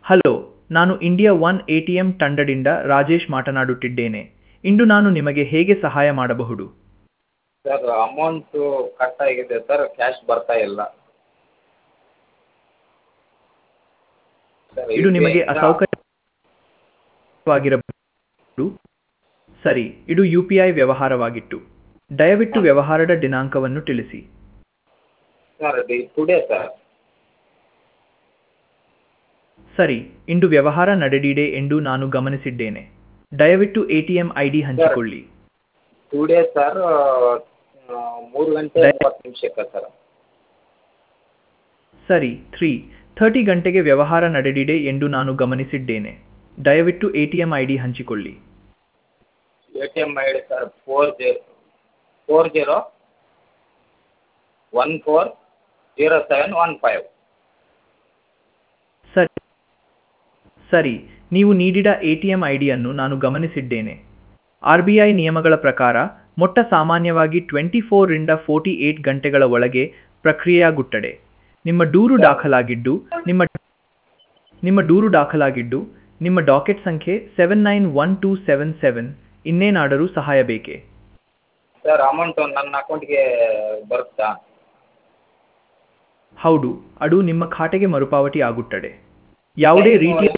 Hello ನಾನು India one A T M ತಂಡದಿಂದ ರಾಜೇಶ್ ಮಾತನಾಡುತ್ತಿದ್ದೇನೆ ಇಂದು ನಾನು ನಿಮಗೆ ಹೇಗೆ ಸಹಾಯ ಮಾಡಬಹುದು ಸರ್ ಅಮೌಂಟು ಕಟ್ ಆಗಿದೆ ಸರ್ ಕ್ಯಾಶ್ ಬರ್ತಾ ಇಲ್ಲ ಸರ್ ಇದು ನಿಮಗೆ UPI ಇಂದ- ಅಸೌಕರ್ಯವಾಗಿರಬಹುದು ಸರಿ ಇದು ಯು ಪಿ ಐ ವ್ಯವಹಾರವಾಗಿತ್ತು ದಯವಿಟ್ಟು ವ್ಯವಹಾರದ ದಿನಾಂಕವನ್ನು ತಿಳಿಸಿ ಸರ್ ಟುಡೇ ಸರ್ ಸರಿ ಇಂದು ವ್ಯವಹಾರ ನಡೆದಿದೆ ಎಂದು ನಾನು ಗಮನಿಸಿದ್ದೇನೆ ದಯವಿಟ್ಟು A T M I D ಹಂಚಿಕೊಳ್ಳಿ ಟುಡೇ ಸರ್ ಮೂರು ಗಂಟೆ ಇಪ್ಪತ್ತು ನಿಮಿಷಕ್ಕೆ ಸರ್ ಸರಿ ತ್ರೀ ಥರ್ಟಿ ಗಂಟೆಗೆ ವ್ಯವಹಾರ ನಡೆದಿದೆ ಎಂದು ನಾನು ಗಮನಿಸಿದ್ದೇನೆ ದಯವಿಟ್ಟು A T M I D ಹಂಚಿಕೊಳ್ಳಿ A T M I D sir four zero four zero one four zero seven one five ಸರಿ ಸರಿ ನೀವು ನೀಡಿದ ಎ ಟಿ ಎಂ ಐ ಡಿಯನ್ನು ನಾನು ಗಮನಿಸಿದ್ದೇನೆ ಆರ್ ಬಿ ಐ ನಿಯಮಗಳ ಪ್ರಕಾರ ಮೊಟ್ಟ ಸಾಮಾನ್ಯವಾಗಿ ಟ್ವೆಂಟಿ ಫೋರಿಂದ ಫೋರ್ಟಿ ಏಟ್ ಗಂಟೆಗಳ ಒಳಗೆ ಪ್ರಕ್ರಿಯೆಯಾಗುತ್ತದೆ ನಿಮ್ಮ ದೂರು ದಾಖಲಾಗಿದ್ದು ನಿಮ್ಮ ನಿಮ್ಮ ದೂರು ದಾಖಲಾಗಿದ್ದು ನಿಮ್ಮ ಡಾಕೆಟ್ ಸಂಖ್ಯೆ seven nine one two seven seven ಇನ್ನೇನಾದರೂ ಸಹಾಯ ಬೇಕೇ ಸರ್ ಅಮೌಂಟು ನನ್ನ ಅಕೌಂಟ್ಗೆ ಬರುತ್ತಾ ಹೌದು ಅದು ನಿಮ್ಮ ಖಾತೆಗೆ ಮರುಪಾವತಿ ಆಗುತ್ತದೆ ಯಾವುದೇ ರೀತಿಯ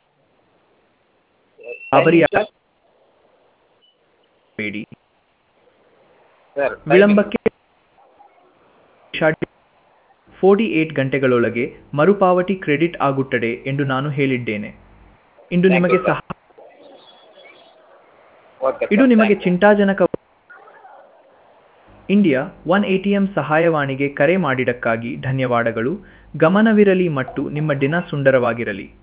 ಗಾಬರಿ ಬೇಡಿ ಸರ್ ವಿಳಂಬಕ್ಕೆ ಫೋರ್ಟಿ ಏಟ್ ಗಂಟೆಗಳೊಳಗೆ ಮರುಪಾವತಿ ಕ್ರೆಡಿಟ್ ಆಗುತ್ತದೆ ಎಂದು ನಾನು ಹೇಳಿದ್ದೇನೆ ಇಂದು Thank ನಿಮಗೆ you, sir. ಸಹ ಓಕೆ ಇದು ಸರ್, ನಿಮಗೆ thank you. ಚಿಂತಾಜನಕ ಇಂಡಿಯಾ ಒನ್ ಎಟಿಎಂ ಸಹಾಯವಾಣಿಗೆ ಕರೆ ಮಾಡಿದ್ದಕ್ಕಾಗಿ ಧನ್ಯವಾದಗಳು ಗಮನವಿರಲಿ ಮತ್ತು ನಿಮ್ಮ ದಿನ ಸುಂದರವಾಗಿರಲಿ